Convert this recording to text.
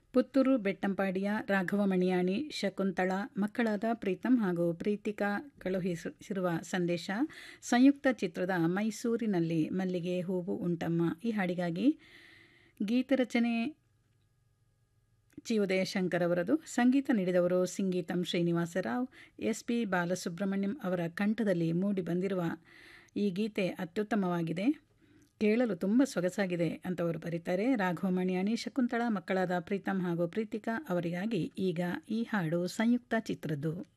ಪುತ್ತೂರು ಬೆಟ್ಟಂಪಾಡಿಯ ರಾಘವ ಮಣಿಯಾಣಿ ಶಕುಂತಳ ಮಕ್ಕಳಾದ ಪ್ರೀತಮ್ ಹಾಗೂ ಪ್ರೀತಿಕಾ ಕಳುಹಿಸಿರುವ ಸಂದೇಶ ಸಂಯುಕ್ತ ಚಿತ್ರದ ಮೈಸೂರಿನಲ್ಲಿ ಮಲ್ಲಿಗೆ ಹೂವು ಉಂಟಮ್ಮ ಈ ಹಾಡಿಗಾಗಿ ಗೀತರಚನೆ ಜಿ ಉದಯಶಂಕರ್ ಅವರದು ಸಂಗೀತ ನೀಡಿದವರು ಸಂಗೀತಂ ಶ್ರೀನಿವಾಸರಾವ್ ಎಸ್ ಪಿ ಬಾಲಸುಬ್ರಹ್ಮಣ್ಯಂ ಅವರ ಕಂಠದಲ್ಲಿ ಮೂಡಿ ಬಂದಿರುವ ಈ ಗೀತೆ ಅತ್ಯುತ್ತಮವಾಗಿದೆ ಕೇಳಲು ತುಂಬ ಸೊಗಸಾಗಿದೆ ಅಂತವರು ಬರೀತಾರೆ ರಾಘವ ಮಣಿಯಾಣಿ ಶಕುಂತಳ ಮಕ್ಕಳಾದ ಪ್ರೀತಮ್ ಹಾಗೂ ಪ್ರೀತಿಕಾ ಅವರಿಗಾಗಿ ಈಗ ಈ ಹಾಡು ಸಂಯುಕ್ತ ಚಿತ್ರದ್ದು